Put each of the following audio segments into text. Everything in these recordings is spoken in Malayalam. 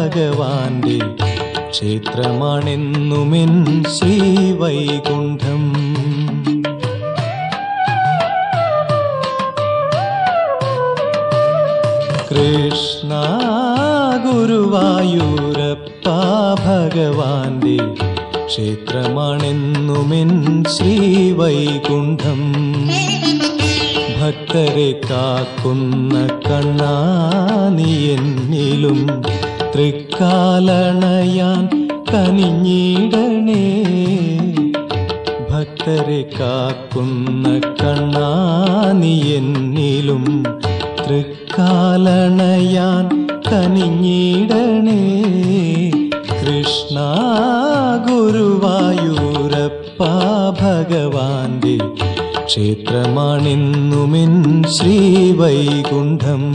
ഭഗവാന്റെ ക്ഷേത്രമാണെന്നുമെൻ ശ്രീവൈകുണ്ഠം കൃഷ്ണ ഗുരുവായൂരപ്പ ഭഗവാന്റെ ക്ഷേത്രമാണെന്നുമെൻ ശ്രീവൈകുണ്ഠം ഭക്തരെ കാക്കുന്ന കണ്ണാനി എന്നിലും തൃക്കാലണയാൻ കനിഞ്ഞിടണേ ഭക്തരെ കാക്കുന്ന കണ്ണാനി എന്നിലും തൃക്കാലണയാൻ കനിഞ്ഞിടണേ കൃഷ്ണ ഗുരുവായൂരപ്പ ഭഗവാന്റെ ക്ഷേത്രമാണെന്നുമെൻ ശ്രീവൈകുണ്ഠം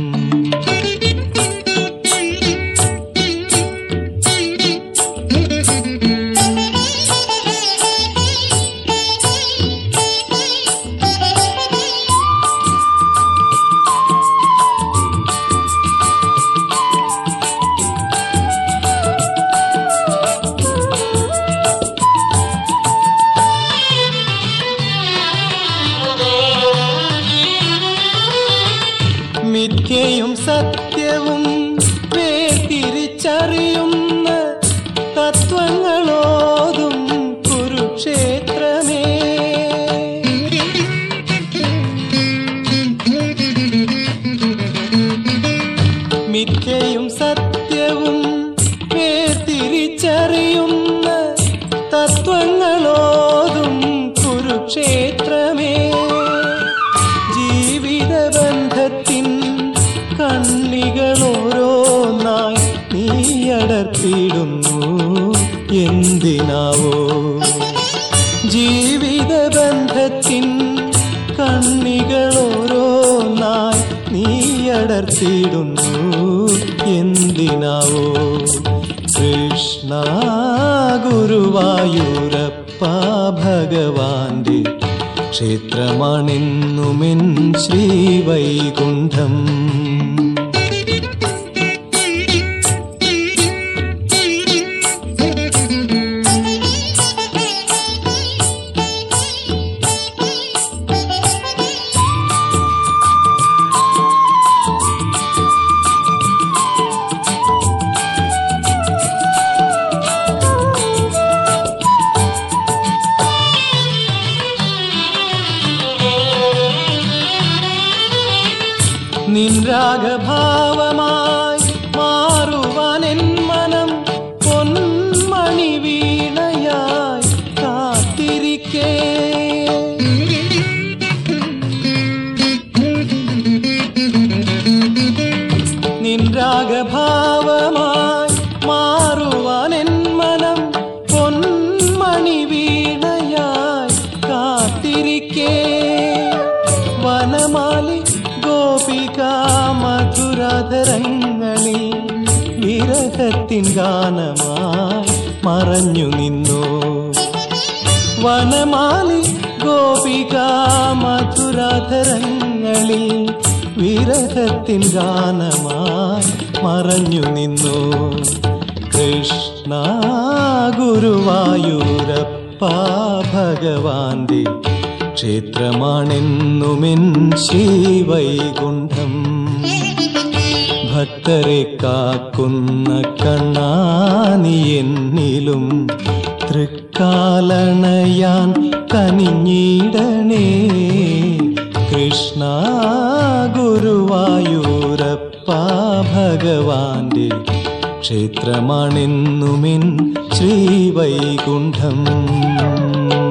മിഥ്യയും സത്യവും വേർതിരിച്ചറിയുന്ന തത്വങ്ങളോതും കുരുക്ഷേത്രമേ മിഥ്യയും സത്യവും വേർതിരിച്ചറിയുന്ന തത്വങ്ങളോതും കുരുക്ഷേത്രമേ ജീവിതബന്ധത്തിൻ കണ്ണികളോരോന്നായി നീയടർത്തിയിടുന്നു എന്തിനാവോ ജീവിതബന്ധത്തിൻ കണ്ണികളോരോന്നായി നീയടർത്തിയിടുന്നു എന്തിനാവോ കൃഷ്ണ ഗുരുവായൂരപ്പ ഭഗവാന്റെ ക്ഷേത്രമാണെന്നുമെൻ ശ്രീവൈകുണ്ഠം നിൻരാഗഭാവമായി മാറുവാൻ എൻ മനം പൊന്മണി വീണയായി കാത്തിരിക്കേ നിൻരാഗഭാവമായി മാറുവാൻ എൻ മനം പൊന്മണി വീണയായി കാത്തിരിക്കേ വനമാലി ഗോപിക മധുരാധരങ്ങളിൽ വിരഹത്തിൻ ഗാനമായി മറഞ്ഞു നിന്നു വനമാലി ഗോപിക മധുരാധരങ്ങളിൽ വിരഹത്തിൻ ഗാനമായി മറഞ്ഞു നിന്നു കൃഷ്ണ ഗുരുവായൂരപ്പ ഭഗവാന്റെ ക്ഷേത്രമാണെന്നുമെൻ ശ്രീവൈകുണ്ഠം ഭക്തരെ കാക്കുന്ന കണ്ണാനി എന്നിലും തൃക്കാലണയാൻ കനിഞ്ഞിടണേ കൃഷ്ണ ഗുരുവായൂരപ്പ ഭഗവാന്റെ ക്ഷേത്രമാണെന്നുമെൻ ശ്രീവൈകുണ്ഠം